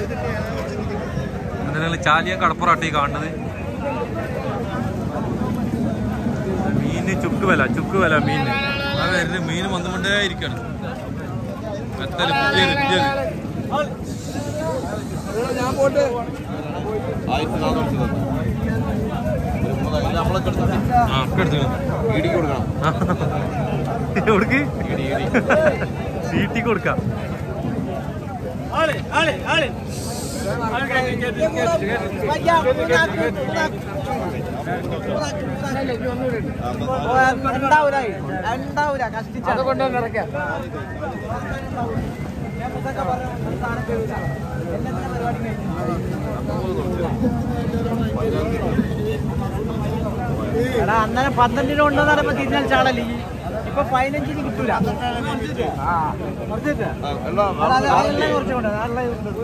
നിങ്ങൾ ചാലിയ കടപ്പുറാട്ടി കാണുന്നത് മീന് ചുക്ക് വില ചുക്ക് വില മീന് ആ വരുന്നത് മീൻ വന്നുകൊണ്ടേ ഇരിക്കാണ് കത്തല് പുതിയത് പുതിയത് ആയിരത്തി നാനൂറ് രൂപ. ഒരു മൂന്ന് അതിൽ നമ്മളൊക്കെ എടുത്തിട്ട് ആ ഒക്കെ എടുത്തു ഇടിക്ക് കൊടുക്കണം എവിടേക്ക് ഇടി ഇടി സീറ്റി കൊടുക്കാം ഉണ്ടാവൂല ഉണ്ടാവൂല കഷ്ടിച്ചാ എടാ അന്നേരം പന്ത്രണ്ടിന് കൊണ്ടുവന്ന് പറയുമ്പോ തിരിഞ്ഞാൽ ചാടല്ലേ ഈ. ഇപ്പൊ പതിനഞ്ചിന് കിട്ടൂല ആ കുറച്ചിട്ട് ആ, എല്ലാം എടാ, അത് അതെല്ലാം കുറച്ച് കൊണ്ട് നല്ല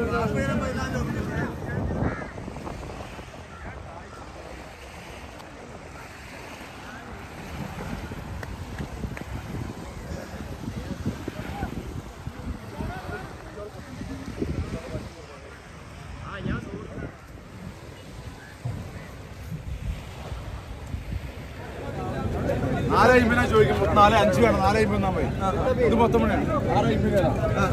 നാല് അയ്മ്പതിനാ ചോദിക്കും നാല് അഞ്ച് വേണം നാല് അയ്മ്പത് തന്നാ മതി ഇത് മൊത്തം മണിയാണ് ആറ് അയ്മ്പതിനാണ്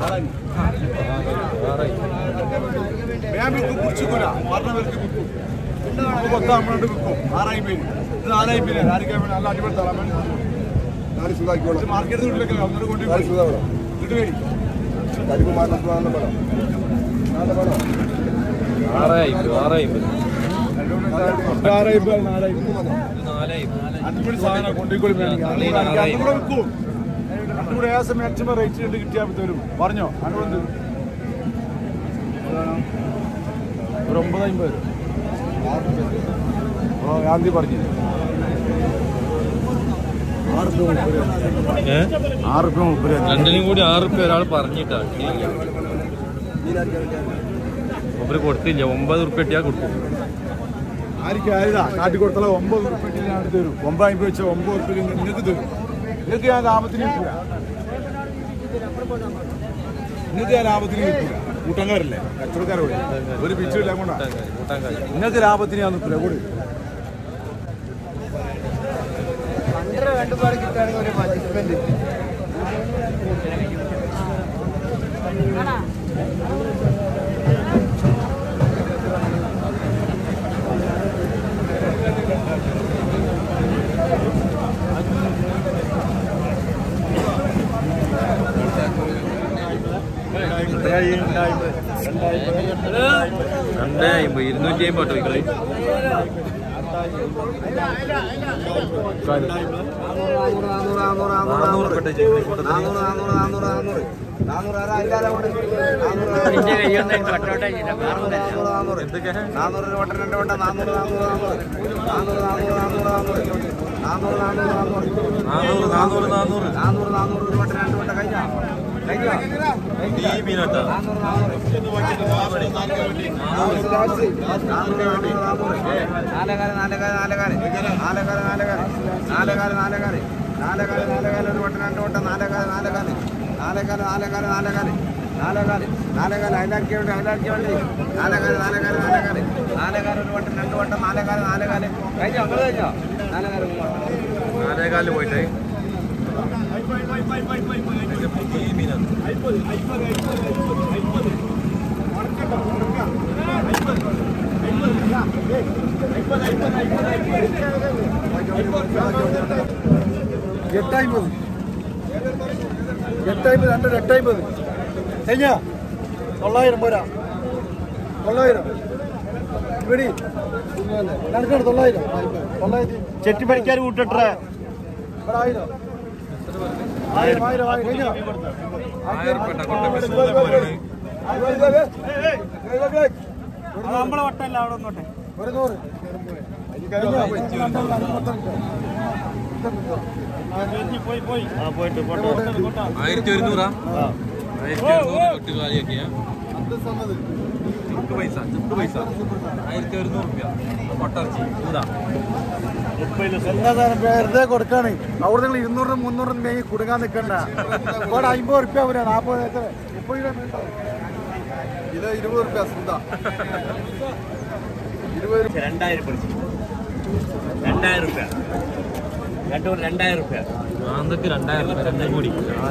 ഞാൻ വിൽക്കും കുടിച്ചിക്കൂല പറഞ്ഞവർക്ക് വിൽക്കും ഇത് മൊത്തം നമ്മളോട് വിൽക്കും ആറ് അയ്മ്പതിന് ഇത് നാല് അയ്മ്പതിനാണ് ആർക്കാ വേണം നല്ല അടിപൊളി തരാൻ വേണ്ടി നാല് സുഖാക്കിക്കോളാം ഇത് മാർക്കറ്റ് വീട്ടിലേക്ക് ഒന്നര കൊണ്ട് നാല് സുഖ വേണം ഇത് വരും കരിമ്പ് മാറ്റം വേണം വേണം നാളെ വേണം ആറായിരം ആറായിരം ആറ് അയ്മ്പത് നാല് അയ്മ്പത് നാലായിരം അടിപൊളി സാധനം കൊണ്ടുപോയി കൂടെ വിൽക്കും രണ്ടുകൂടെ ഏകദേശം മാക്സിമം റേറ്റ് കണ്ട് കിട്ടിയാൽ തരും പറഞ്ഞോ അങ്ങോട്ട് ഒരു ഒമ്പത് അമ്പത് ഓ ഗാന്ധി പറഞ്ഞു ആറ് രൂപ മുപ്പത് രൂപ. ഏ ആറ് രൂപ മുപ്പത് രൂപ. രണ്ടിനും കൂടി ആറ് റുപ്യ ഒരാൾ പറഞ്ഞിട്ടാ ഒപ്പര് കൊടുത്തില്ല ഒമ്പത് റുപ്യ ഇട്ടിയാ കൊടുക്കും ആർക്കും ആയതാ കാട്ടി കൊടുത്താൽ ഒമ്പത് ഉറുപ്പിക്ക് ഞാൻ എടുത്ത് തരും ഒമ്പത് അമ്പത് വെച്ചാൽ ഒമ്പത് ഉറുപ്പിക്ക് നിങ്ങൾക്ക് തരും നിങ്ങൾക്ക് ഞാൻ ലാഭത്തിന് കിട്ടില്ല നിങ്ങൾക്ക് ഞാൻ ലാഭത്തിന് കിട്ടില്ല കൂട്ടങ്കാരല്ലേ കച്ചവടക്കാരോട് ഒരു പിച്ചില്ല കൊണ്ടാ കൂട്ടാൻ കാര്യം നിങ്ങൾക്ക് ലാഭത്തിന് ഞാൻ നിൽക്കില്ല കൂടി രണ്ടേ അമ്പത് ഇരുന്നൂറ്റി അമ്പത് ചോദിക്കളെ നാനൂറ് റുപ്യ എന്തൊക്കെ നാനൂറ് വട്ട രണ്ട് വട്ട നാനൂറ് നാനൂറ് നാനൂറ് നാനൂറ് നാനൂറ് നാനൂറ് നാനൂറ് നാനൂറ് നാനൂറ് നാനൂറ് നാനൂറ് നാനൂറ് നാനൂറ് നാനൂറ് ഒരു വട്ട രണ്ട് വട്ട കഴിഞ്ഞ കഴിഞ്ഞ ഈ മീനട്ടാ നാനൂറ് നാനൂറ് നാനൂറ് നാനൂറ് നാനൂറ് നാലേകാല് നാലേകാല് നാലേകാല് നാലേകാല് നാലേകാല് നാലേകാല് നാലേകാല് നാലേകാല് നാലേകാല് ഒരു വട്ടം രണ്ട് വട്ടം നാലേകാല് നാലേകാല് നാലേകാല് നാലേകാല് നാലേകാല് നാലേകാല് നാലേകാല് അയലാക്കിയ വേണ്ടി അയലാക്കിയ വേണ്ടി നാലേകാല് നാലേകാല് നാലേകാല് നാലേകാല് ഒരു വട്ടം രണ്ട് വട്ടം നാലേകാല് നാലേകാല് കഴിഞ്ഞോ നിങ്ങൾ കഴിഞ്ഞോ നാലേകാല് മൂന്ന് വട്ടം നാലേകാലിൽ പോയിട്ട് ഈ മീനാണ് എട്ടായിമ്പത് എട്ടായിമ്പത് രണ്ട് എട്ടായിമ്പത് കഴിഞ്ഞ തൊള്ളായിരം പോരാ തൊള്ളായിരം ഇവിടെ കണക്കാണ് തൊള്ളായിരം തൊള്ളായിരത്തി ചെട്ടി പഠിക്കാൻ കൂട്ടിട്ടേ ഇവിടെ ആയിരം ആയിരം ആയിരം ആയിരം കഴിഞ്ഞോ ആയിരം റുപ്യ കൊണ്ട സുഖം പോരാണ് നമ്മളെ വട്ടല്ല അവിടെ ഒന്നോട്ടെ ഒരു നൂറ് പോയി പോയി ആ പോയിട്ട് പോട്ടോ ആയിരത്തി ഒരുന്നൂറാ ആയിരത്തി ഒരുന്നൂറ് തൊട്ട് കാലിയാക്കിയ ചുക്ക് പൈസ ചുക്ക് പൈസ ആയിരത്തി ഒരുന്നൂറ് റുപ്യ പൊട്ടർച്ചി ഇതാ എല്ലാതാനും വെറുതെ കൊടുക്കാണ് അവിടെ നിങ്ങൾ ഇരുന്നൂറ് മുന്നൂറ് മേങ്ങി കുടുങ്ങാൻ നിൽക്കണ്ട ഇവിടെ അമ്പത് റുപ്യ വരാ നാൽപ്പത് ഏക്കർ മുപ്പത് രൂപ ഇതിന് ഇരുപത് റുപ്യ സുന്ദ ഇരുപത് രണ്ടായിരം പിടിച്ചു രണ്ടായിരം റുപ്യ രണ്ടു രണ്ടായിരം റുപ്യ ആന്തൊക്കെ രണ്ടായിരം രൂപ രണ്ടും കൂടി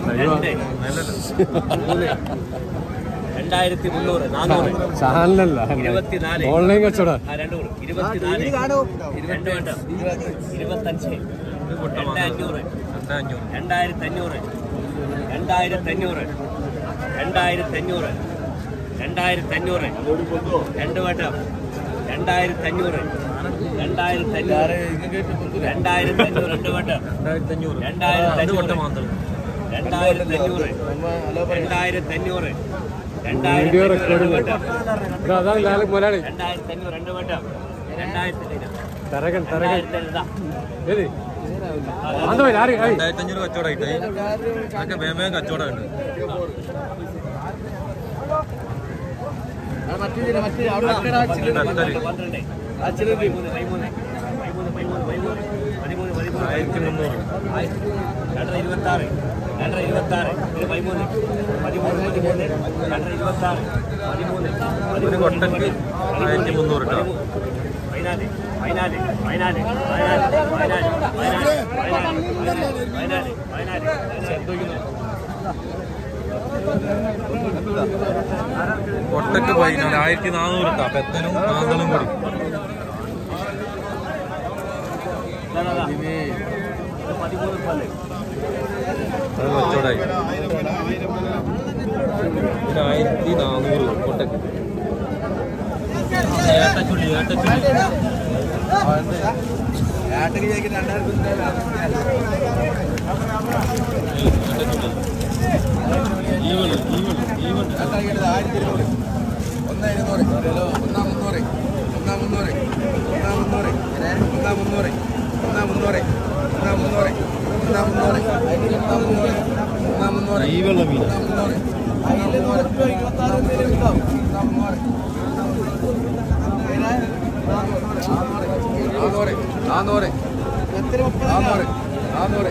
രണ്ട് രണ്ടായിരത്തി മുന്നൂറ് നാനൂറ് ചാനലല്ല ഇരുപത്തിനാല് ഓൺലൈൻ കച്ചവടം ആ രണ്ടു കൂടി ഇരുപത്തിനാല് രണ്ട് വട്ടം ഇരുപത്തഞ്ച് രണ്ട് അഞ്ഞൂറ് രണ്ടഞ്ഞൂറ് രണ്ടായിരത്തി അഞ്ഞൂറ് രണ്ടായിരത്തി അഞ്ഞൂറ് രണ്ടായിരത്തി അഞ്ഞൂറ് രണ്ടായിരത്തി അഞ്ഞൂറ് രണ്ട് വട്ടം രണ്ടായിരത്തി അഞ്ഞൂറ് രണ്ടായിരത്തി അഞ്ഞൂറ് രണ്ടായിരത്തി അഞ്ഞൂറ് രണ്ട് വട്ടം രണ്ടായിരത്തി അഞ്ഞൂറ് രണ്ടായിരത്തി രണ്ട് വട്ടം അഞ്ഞൂറ് മാത്രം രണ്ടായിരത്തി അഞ്ഞൂറ് രണ്ടായിരത്തി അഞ്ഞൂറ് രണ്ടായിരത്തി അഞ്ഞൂറ് രണ്ട് വട്ടം അതാണ് ലാലക് മലയാളി രണ്ടായിരത്തി അഞ്ഞൂറ് രണ്ട് വട്ടം രണ്ടായിരത്തി അഞ്ഞൂറ് തരകൻ രണ്ടായിരത്തി അഞ്ഞൂറ് ഏത് അത് ആര് രണ്ടായിരത്തി അഞ്ഞൂറ് കച്ചവടമായിട്ട് അതൊക്കെ വേഗം വേഗം കച്ചവടമുണ്ട് കത്തല് പന്ത്രണ്ട് പതിമൂന്ന് പതിമൂന്ന് പതിമൂന്ന് പതിമൂന്ന് പതിമൂന്ന് പതിമൂന്ന് പതിമൂന്ന് ആയിരത്തി മുന്നൂറ് രണ്ടര ഇരുപത്തി ആറ് രണ്ടര ഇരുപത്തി ആറ് ഇത് പതിമൂന്ന് പതിമൂന്ന് പതിമൂന്ന് രണ്ടര ഇരുപത്തി ആറ് പതിമൂന്ന് ഒരു കൊട്ടക്ക് ആയിരത്തി മുന്നൂറ് കേട്ടോ പതിനാല് പതിനാല് പതിനാല് പതിനാല് പതിനാല് പതിനാല് പതിനാല് പതിനാല് പതിനാല് കൊട്ടക്ക് പതിനാല് ആയിരത്തി നാനൂറ് കേട്ടോ പെത്തനും കാന്തളും കൂടി പതിമൂന്ന് പല്ല് അത് കച്ചവടമായി ഇത് ആയിരത്തി നാനൂറ് കൊട്ടക്ക് ഏട്ടച്ചുള്ളി ഏട്ടച്ചുള്ളി ഏട്ടച്ചുള്ളി ഈവണ് ഈവണ് ഈവണ് ഒന്ന് ഇരുന്നൂറ് ഒന്നാം മുന്നൂറ് ഒന്നാം മുന്നൂറ് ഒന്നാം മുന്നൂറ് ഒന്നാം മുന്നൂറ് ഒന്നാം മുന്നൂറ് ഒന്നാം മുന്നൂറ് ഒന്നാം മുന്നൂറ് ഒന്നാം മുന്നൂറ് ഒന്നാം മുന്നൂറ് ഈ വെള്ള മീൻ ഒന്നാം മുന്നൂറ് ഒന്നാം മുന്നൂറ് ഒന്നാം മുന്നൂറ് നാന്നൂറ് നാന്നൂറ് നാന്നൂറ് നാന്നൂറ്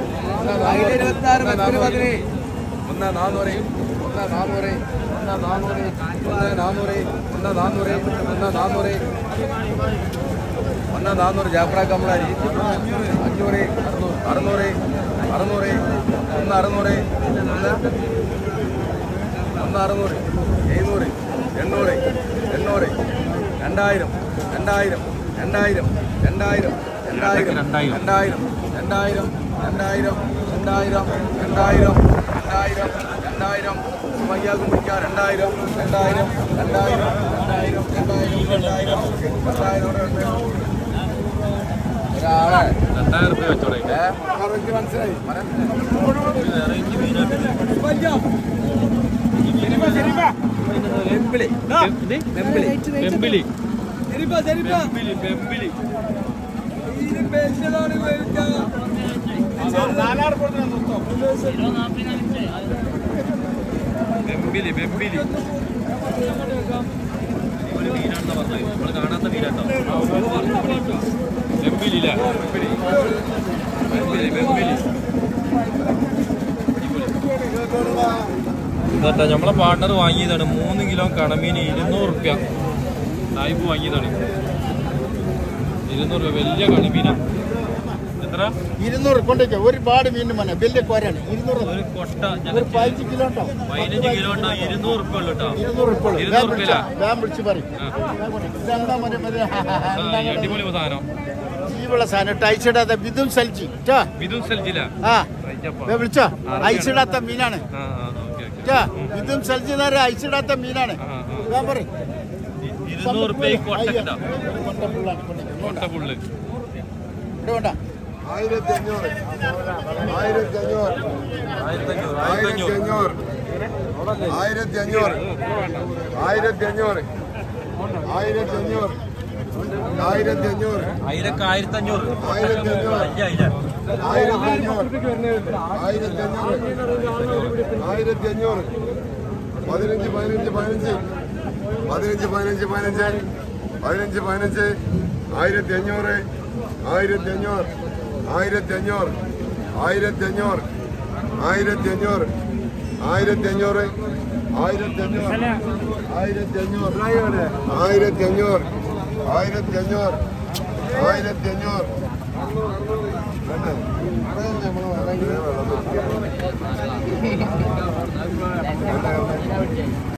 ഒന്ന് നാന്നൂറ് ഒന്ന് നാന്നൂറ് ഒന്ന് നാന്നൂറ് ഒന്ന് നാന്നൂറ് ഒന്ന് നാന്നൂറ് ഒന്ന് നാന്നൂറ് ഒന്ന് നാന്നൂറ് ജാഫ്ര കമലാരി അഞ്ഞൂറ് അറുന്നൂറ് അറുന്നൂറ് ഒന്ന് അറുന്നൂറ് ഒന്ന് ഒന്ന് അറുന്നൂറ് എഴുന്നൂറ് എണ്ണൂറ് എണ്ണൂറ് രണ്ടായിരം രണ്ടായിരം രണ്ടായിരം രണ്ടായിരം രണ്ടായിരം രണ്ടായിരം. രണ്ടായിരം രണ്ടായിരം രണ്ടായിരം രണ്ടായിരം രണ്ടായിരം രണ്ടായിരം രണ്ടായിരം സുമയ്യാക്കും പിടിക്കാം രണ്ടായിരം രണ്ടായിരം രണ്ടായിരം രണ്ടായിരം രണ്ടായിരം രണ്ടായിരം രണ്ടായിരം ഒരാളെ രണ്ടായിരം രൂപ കച്ചവടമായിട്ട് ഏ മനസ്സിലായി വെറൈറ്റി മീനായിട്ട് വെമ്പിളി വെമ്പിളി വെമ്പിളി വെമ്പിലി വെമ്പിലി ഒരു മീനാണെന്ന് പറഞ്ഞത് നമ്മൾ കാണാത്ത മീനാട്ടോ വെമ്പിലി ഇല്ല വെമ്പിലി വെമ്പിലി വെമ്പിലി ഇതാ നമ്മളെ പാർട്ണർ വാങ്ങിയതാണ് മൂന്ന് കിലോ കണമീന് ഇരുന്നൂറ് റുപ്യ സായിപ്പ് വാങ്ങിയതാണ് ഇരുന്നൂറ് രൂപ വലിയ കണമീനാണ് എത്ര ഇരുന്നൂറ് കൊണ്ടേക്ക് ഒരുപാട് മീൻ മനെ വലിയ കോരാണ് ഇരുന്നൂറ് ഒരു കൊട്ട ഒരു ഞങ്ങൾക്ക് പതിനഞ്ച് കിലോ ഉണ്ടോ പതിനഞ്ച് കിലോ ഉണ്ടാവും ഇരുന്നൂറ് റുപ്യ ഉള്ളു കേട്ടോ ഇരുന്നൂറ് ഇപ്പോൾ ഇരുന്നൂറ് റുപ്യല്ല വേം വിളിച്ച് പറയും ഇതെന്താ മോനെ മതി ആ, ഈ അടിപൊളി സാധനം ജീവുള്ള സാധനം ഇട്ട് ഐസിടാത്ത വിധും സൽജി ട്ടാ. വിധു സെൽജില ആ വേം വിളിച്ചോ ഐസിടാത്ത മീനാണ് ആ ആ ഓക്കെ ഓക്കെ ട്ടാ. വിധും സൽജി എന്ന് പറഞ്ഞാൽ ഐസിടാത്ത മീനാണ് ആ, ആ. വേം പറയും ഇരുന്നൂറ് റുപ്യ ഈ കൊട്ടക്കിട്ടാ കൊണ്ട പുള്ളാണ് കൊണ്ടേക്ക്. കൊട്ട പുള്ള് ഇവിടെ വേണ്ട ആയിരത്തി അഞ്ഞൂറ് ആയിരത്തി അഞ്ഞൂറ് ആയിരത്തി അഞ്ഞൂറ് ആയിരത്തി ആയിരത്തി അഞ്ഞൂറ് അഞ്ഞൂറ് ആയിരത്തി അഞ്ഞൂറ് ആയിരത്തി അഞ്ഞൂറ് ആയിരത്തി അഞ്ഞൂറ് അയിലക്ക് ആയിരത്തി അഞ്ഞൂറ് ആയിരത്തി അഞ്ഞൂറ് വലിയ അയില ആയിരത്തി അഞ്ഞൂറ് ആയിരത്തി അഞ്ഞൂറ് ആയിരത്തി അഞ്ഞൂറ് പതിനഞ്ച് പതിനഞ്ച് പതിനഞ്ച് പതിനഞ്ച് പതിനഞ്ച് പതിനഞ്ച് പതിനഞ്ച് പതിനഞ്ച് ആയിരത്തി അഞ്ഞൂറ് ആയിരത്തി അഞ്ഞൂറ് ആയിരത്തി അഞ്ഞൂറ് ആയിരത്തി അഞ്ഞൂറ് ആയിരത്തി അഞ്ഞൂറ് ആയിരത്തി അഞ്ഞൂറ് ആയിരത്തി അഞ്ഞൂറ് ആയിരത്തി അഞ്ഞൂറ് ആയിരത്തി അഞ്ഞൂറ് ആയിരത്തി അഞ്ഞൂറ് ആയിരത്തി അഞ്ഞൂറ് വേണ്ടേ?